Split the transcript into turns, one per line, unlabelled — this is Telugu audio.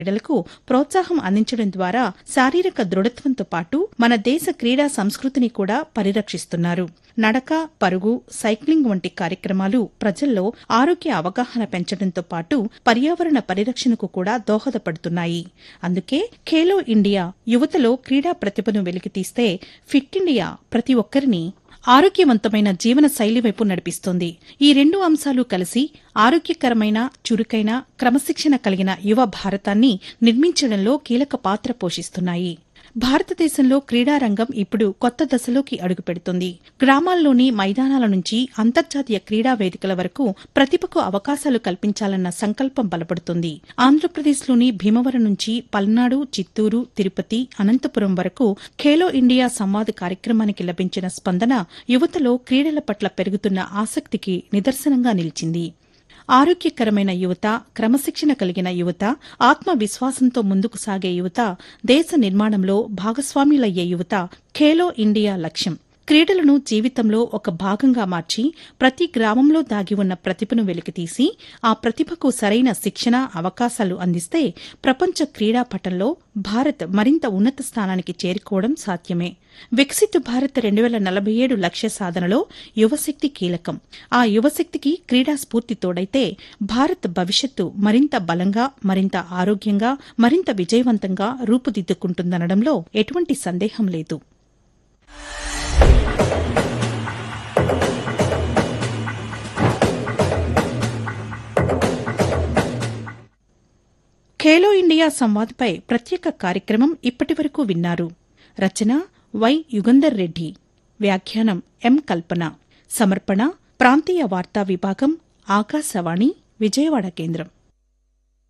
క్రీడలకు ప్రోత్సాహం అందించడం ద్వారా శారీరక దృఢత్వంతో పాటు మన దేశ క్రీడా సంస్కృతిని కూడా పరిరక్షిస్తున్నారు నడక పరుగు సైక్లింగ్ వంటి కార్యక్రమాలు ప్రజల్లో ఆరోగ్య అవగాహన పెంచడంతో పాటు పర్యావరణ పరిరక్షణకు కూడా దోహదపడుతున్నాయి అందుకే ఖేలో ఇండియా యువతలో క్రీడా ప్రతిభను వెలికితీస్తే ఫిట్ ఇండియా ప్రతి ఒక్కరిని ఆరోగ్యవంతమైన జీవన శైలి వైపు నడిపిస్తుంది ఈ రెండు అంశాలు కలిసి ఆరోగ్యకరమైన చురుకైన క్రమశిక్షణ కలిగిన యువ భారతాన్ని నిర్మించడంలో కీలక పాత్ర పోషిస్తున్నాయి భారతదేశంలో క్రీడారంగం ఇప్పుడు కొత్త దశలోకి అడుగుపెడుతుంది గ్రామాల్లోని మైదానాల నుంచి అంతర్జాతీయ క్రీడా వేదికల వరకు ప్రతిభకు అవకాశాలు కల్పించాలన్న సంకల్పం బలపడుతుంది ఆంధ్రప్రదేశ్లోని భీమవరం నుంచి పల్నాడు చిత్తూరు తిరుపతి అనంతపురం వరకు ఖేలో ఇండియా సంవాద్ కార్యక్రమానికి లభించిన స్పందన యువతలో క్రీడల పట్ల పెరుగుతున్న ఆసక్తికి నిదర్శనంగా నిలిచింది ఆరోగ్యకరమైన యువత క్రమశిక్షణ కలిగిన యువత ఆత్మవిశ్వాసంతో ముందుకు సాగే యువత దేశ నిర్మాణంలో భాగస్వామ్యులయ్యే యువత ఖేలో ఇండియా లక్ష్యం క్రీడలను జీవితంలో ఒక భాగంగా మార్చి ప్రతి గ్రామంలో దాగి ఉన్న ప్రతిభను వెలికితీసి ఆ ప్రతిభకు సరైన శిక్షణ అవకాశాలు అందిస్తే ప్రపంచ క్రీడా పటంలో భారత్ మరింత ఉన్నత స్థానానికి చేరుకోవడం సాధ్యమే వికసిత్ భారత్ రెండు వేల నలభై ఏడు లక్ష్య సాధనలో యువశక్తి కీలకం ఆ యువశక్తికి క్రీడా స్ఫూర్తి తోడైతే భారత్ భవిష్యత్తు మరింత బలంగా మరింత ఆరోగ్యంగా మరింత విజయవంతంగా రూపుదిద్దుకుంటుందనడంలో ఎటువంటి సందేహం లేదు ఖేలో ఇండియా సంవాద్పై ప్రత్యేక కార్యక్రమం ఇప్పటివరకు విన్నారు రచన వై యుగంధర్ రెడ్డి వ్యాఖ్యానం ఎం కల్పన సమర్పణ ప్రాంతీయ వార్తా విభాగం ఆకాశవాణి విజయవాడ కేంద్రం